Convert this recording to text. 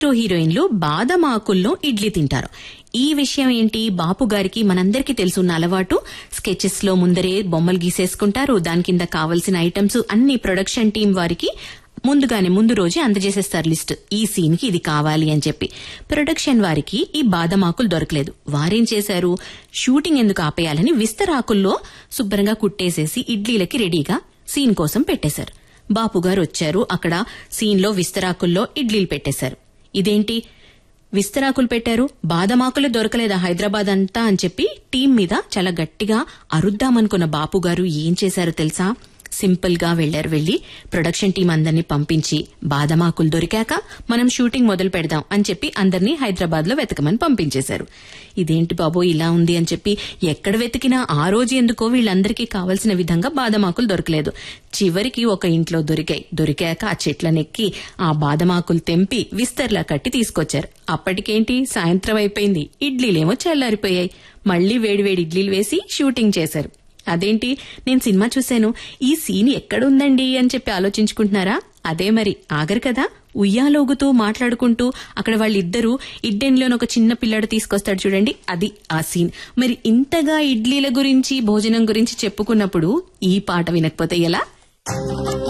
hero హీరోయిన్లు బాదం ఆకుల్లో ఇడ్లీ తింటారు ఈ విషయం ఏంటి బాపు గారికి మనందరికీ తెలుసున్న అలవాటు స్కెచెస్ లో ముందరే బొమ్మలు గీసేసుకుంటారు దాని కింద కావలసిన ఐటమ్స్ అన్ని ప్రొడక్షన్ టీం వారికి ముందుగానే ముందు రోజే అందజేసేస్తారు లిస్ట్ ఈ సీన్ కి ఇది కావాలి అని చెప్పి ప్రొడక్షన్ వారికి ఈ బాదం ఆకులు దొరకలేదు వారేం చేశారు షూటింగ్ ఎందుకు ఆపేయాలని విస్తరాకుల్లో శుభ్రంగా కుట్టేసేసి ఇడ్లీలకి రెడీగా సీన్ కోసం పెట్టేశారు బాపు గారు వచ్చారు అక్కడ సీన్ లో విస్తరాకుల్లో ఇడ్లీలు పెట్టేశారు ఇదేంటి విస్తరాకులు పెట్టారు బాదమాకులు దొరకలేదా హైదరాబాద్ అంతా అని చెప్పి టీం మీద చాలా గట్టిగా అరుద్దామనుకున్న బాపు గారు ఏం చేశారో తెలుసా సింపుల్ గా వెళ్లారు వెళ్లి ప్రొడక్షన్ టీం అందరినీ పంపించి బాదమాకులు దొరికాక మనం షూటింగ్ మొదలు పెడదాం అని చెప్పి అందరినీ హైదరాబాద్ లో వెతకమని పంపించేశారు ఇదేంటి బాబో ఇలా ఉంది అని చెప్పి ఎక్కడ వెతికినా ఆ రోజు ఎందుకో వీళ్ళందరికీ కావలసిన విధంగా బాదమాకులు దొరకలేదు చివరికి ఒక ఇంట్లో దొరికాయి దొరికాక ఆ చెట్లనెక్కి ఆ బాదమాకులు తెంపి విస్తర్లా కట్టి తీసుకొచ్చారు అప్పటికేంటి సాయంత్రం అయిపోయింది ఇడ్లీలేమో చల్లారిపోయాయి మళ్లీ వేడివేడి ఇడ్లీలు వేసి షూటింగ్ చేశారు అదేంటి నేను సినిమా చూశాను ఈ సీన్ ఎక్కడుందండి అని చెప్పి ఆలోచించుకుంటున్నారా అదే మరి ఆగరు కదా ఉయ్యాలోగుతూ మాట్లాడుకుంటూ అక్కడ వాళ్ళిద్దరూ ఇడ్డెన్లోని ఒక చిన్న పిల్లాడు తీసుకొస్తాడు చూడండి అది ఆ సీన్ మరి ఇంతగా ఇడ్లీల గురించి భోజనం గురించి చెప్పుకున్నప్పుడు ఈ పాట వినకపోతే ఎలా